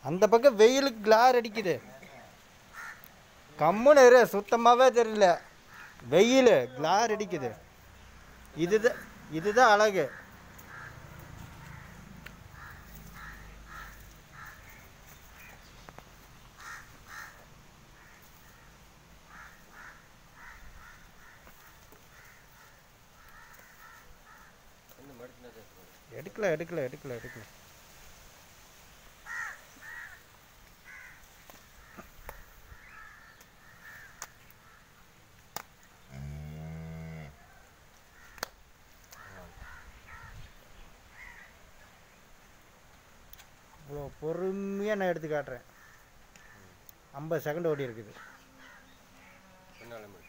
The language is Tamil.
அந்த பக்கம் வெயிலுக்கு கிளார் அடிக்குது கம்முன்னு இரு சுத்தமாகவே தெரியல வெயில் கிளார் அடிக்குது இதுதான் இதுதான் அழகு எடுக்கல எடுக்கல எடுக்கல எடுக்கல இவ்வளோ பொறுமையாக நான் எடுத்து காட்டுறேன் ஐம்பது செகண்ட் ஓடி இருக்குது பின்னால மட்டும்